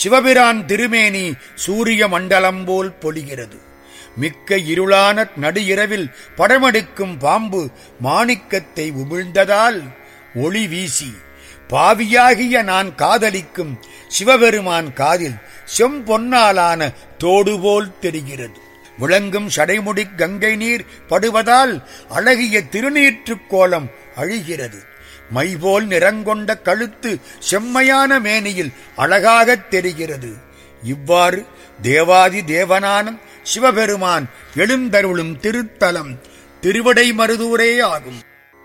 சிவபிரான் திருமேனி சூரிய மண்டலம் போல் பொலிகிறது மிக்க இருளான நடு இரவில் படமெடுக்கும் பாம்பு மாணிக்கத்தை உமிழ்ந்ததால் ஒளி வீசி பாவியாகிய நான் காதலிக்கும் சிவபெருமான் காதில் செம்பொன்னாலான தோடு போல் தெரிகிறது விளங்கும் சடைமுடி கங்கை நீர் படுவதால் அழகிய திருநீற்றுக் கோலம் அழிகிறது மைபோல் நிறங்கொண்ட கழுத்து செம்மையான மேனியில் அழகாகத் தெரிகிறது இவ்வாறு தேவாதி தேவனான சிவபெருமான் எழுந்தருளும் திருத்தலம் திருவிடை மருதூரே ஆகும்